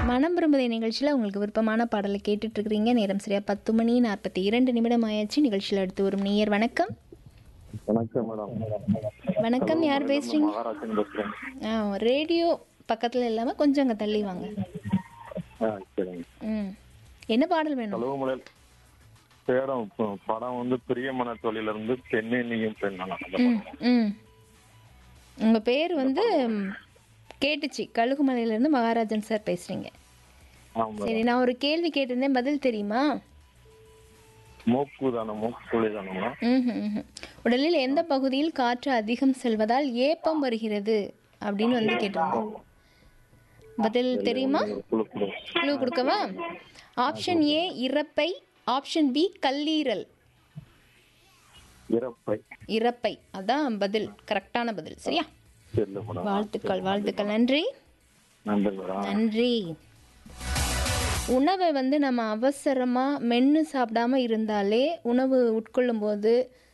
மனம் விரும்புதை நிகழ்ச்சியில் உங்களுக்கு விருப்பமான பாடலை கேட்டுட்டு இருக்கிறீங்க நேரம் சரியா பத்து மணி நாற்பத்தி இரண்டு நிமிடம் ஆயாச்சு நிகழ்ச்சியில் அடுத்து வரும் நேயர் வணக்கம் வணக்கம் மேடம் வணக்கம் யார் பேசுறீங்க மகாராஜன் பேசுறேன் ஆ ரேடியோ பக்கத்தில் இல்லாமல் கொஞ்சம் அங்கே தள்ளி வாங்க ஆ சரிங்க ம் என்ன பாடல் வேணும் கழுவுமலை பேரம் ப- படம் வந்து பிரியமன தொழில இருந்து பெண்ணே நீயும் பெண்ணான ம் ம் உங்கள் பேர் வந்து ம், கேட்டுச்சு கழுகுமலையிலேருந்து மகாராஜன் சார் பேசுகிறீங்க ஆமா சரி நான் ஒரு கேள்வி கேட்டிருந்தேன் பதில் தெரியுமா மூக்கு தானே மூக்கு துளி தானே ம்ஹும், ம்ஹும். உடலில் எந்த பகுதியில் காற்று அதிகம் செல்வதால் ஏப்பம் வருகிறது அப்படின்னு வந்து கேட்டிருந்தோம் பதில் தெரியுமா குழு குழு க்ளூ கொடுக்கவா ஆப்ஷன் ஏ இறப்பை ஆப்ஷன் பி கல்லீரல் இறப்பை இறப்பை அதான் பதில் கரெக்டான பதில் சரியா தெரியல மேடம் வாழ்த்துக்கள் வாழ்த்துக்கள் நன்றி நன்றி மேடம் நன்றி உணவை வந்து நம்ம அவசரமாக மென்று சாப்பிடாம இருந்தாலே உணவு உட்கொள்ளும் போது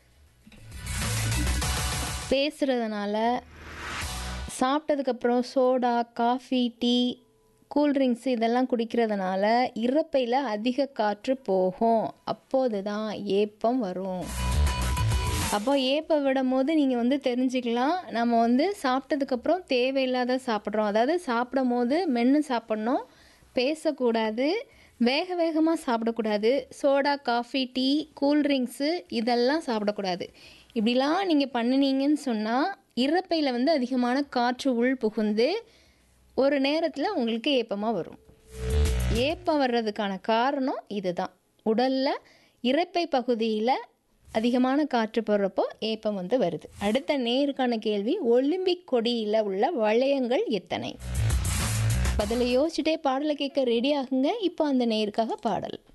பேசுகிறதுனால சாப்பிட்டதுக்கப்புறம் சோடா காஃபி டீ கூல்ட்ரிங்க்ஸ் இதெல்லாம் குடிக்கிறதுனால இறப்பையில் அதிக காற்று போகும் அப்போது தான் ஏப்பம் வரும் அப்போ ஏப்ப விடும் போது நீங்கள் வந்து தெரிஞ்சுக்கலாம் நம்ம வந்து சாப்பிட்டதுக்கப்புறம் தேவையில்லாத சாப்பிட்றோம் அதாவது சாப்பிடும் போது மென்று சாப்பிட்ணும் பேசக்கூடாது வேக வேகமாக சாப்பிடக்கூடாது சோடா காஃபி டீ கூல்ட்ரிங்க்ஸு இதெல்லாம் சாப்பிடக்கூடாது இப்படிலாம் நீங்கள் பண்ணினீங்கன்னு சொன்னால் இறப்பையில் வந்து அதிகமான காற்று உள் புகுந்து ஒரு நேரத்தில் உங்களுக்கு ஏப்பமாக வரும் ஏப்பம் வர்றதுக்கான காரணம் இதுதான் உடலில் இரைப்பை பகுதியில் அதிகமான காற்று போடுறப்போ ஏப்பம் வந்து வருது அடுத்த நேருக்கான கேள்வி ஒலிம்பிக் கொடியில் உள்ள வளையங்கள் எத்தனை பதிலை யோசிச்சுட்டே பாடலை கேட்க ரெடி ஆகுங்க இப்போ அந்த நேருக்காக பாடல்